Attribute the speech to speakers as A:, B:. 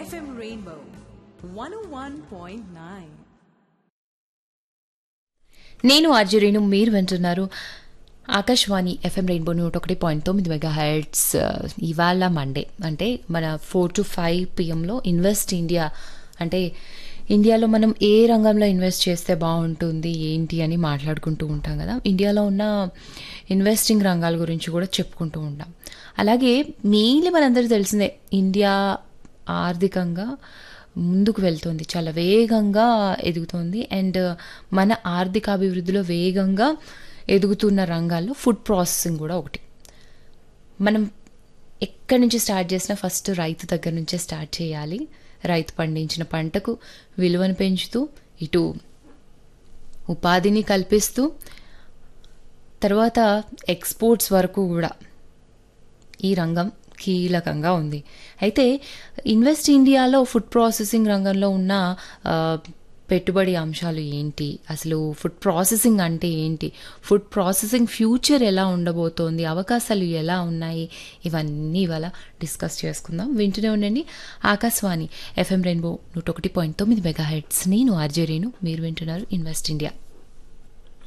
A: FM Rainbow 101.9.
B: నేను ఆర్జరీను మీరు వింటున్నారు ఆకాశవాణి ఎఫ్ఎం రెయిన్బో నూట ఒకటి పాయింట్ తొమ్మిది మెగా హెడ్స్ ఇవాళ మండే అంటే మన ఫోర్ టు ఫైవ్ పిఎంలో ఇన్వెస్ట్ ఇండియా అంటే ఇండియాలో మనం ఏ రంగంలో ఇన్వెస్ట్ చేస్తే బాగుంటుంది ఏంటి అని మాట్లాడుకుంటూ ఉంటాం కదా ఇండియాలో ఉన్న ఇన్వెస్టింగ్ రంగాల గురించి కూడా చెప్పుకుంటూ ఉంటాం అలాగే మెయిన్లీ మనందరికీ తెలిసిందే ఇండియా ఆర్థికంగా ముందుకు వెళ్తుంది చాలా వేగంగా ఎదుగుతోంది అండ్ మన ఆర్థిక అభివృద్ధిలో వేగంగా ఎదుగుతున్న రంగాల్లో ఫుడ్ ప్రాసెసింగ్ కూడా ఒకటి మనం ఎక్కడి నుంచి స్టార్ట్ చేసినా ఫస్ట్ రైతు దగ్గర నుంచే స్టార్ట్ చేయాలి రైతు పండించిన పంటకు విలువను పెంచుతూ ఇటు ఉపాధిని కల్పిస్తూ తర్వాత ఎక్స్పోర్ట్స్ వరకు కూడా ఈ రంగం కీలకంగా ఉంది అయితే ఇన్వెస్ట్ ఇండియాలో ఫుడ్ ప్రాసెసింగ్ రంగంలో ఉన్న ఆ, పెట్టుబడి అంశాలు ఏంటి అసలు ఫుడ్ ప్రాసెసింగ్ అంటే ఏంటి ఫుడ్ ప్రాసెసింగ్ ఫ్యూచర్ ఎలా ఉండబోతోంది అవకాశాలు ఎలా ఉన్నాయి ఇవన్నీ ఇవాళ డిస్కస్ చేసుకుందాం వింటూనే ఉండండి ఆకాశవాణి ఎఫ్ఎం రెయిన్బో నూట ఒకటి పాయింట్ తొమ్మిది మెగా హెడ్స్ నేను ఆర్జే రేణు మీరు వింటున్నారు ఇన్వెస్ట్ ఇండియా